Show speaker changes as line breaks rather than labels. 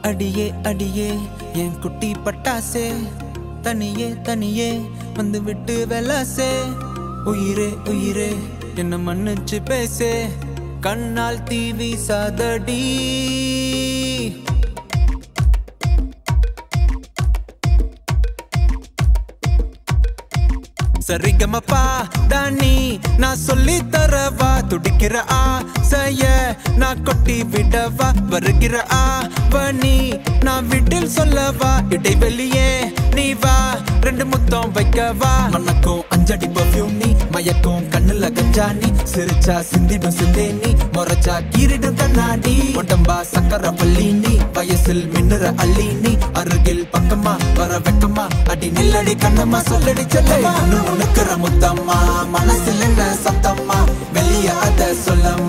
அடியே அடியே என் குட்டி பட்டாசே தனியே தனியே வந்து விட்டு வெலாசே உயிரே உயிரே என்ன மன்னிச்சு பேசே கண்ணால் தீவி சாதடி சரிகமப்பா தானி நான் சொல்லி தரவா துடிக்கிற ஆசைய நான் கொட்டி விடவா வருகிற ஆவணி நான் வீட்டில் சொல்லவா இடைவெளியே நீ வா ரெண்டு முத்தம் வைக்கவா மணக்கும் அஞ்சடி பர்ஃபியூம் நீ மயக்கும் கண்ணுல கஞ்சா நீ சிரிச்சா சிந்திடும் சிந்தே நீ முறைச்சா கீரிடும் கண்ணாடி உடம்பா சக்கர பள்ளி நீ வயசில் மின்னுற அள்ளி நீ அருகில் பக்கமா வர வெக்கமா அடி நில்லடி கண்ணம்மா சொல்லடி செல்லமா உனக்குற முத்தம்மா மனசில் என்ன சத்தம்மா வெளிய அத சொல்லம்மா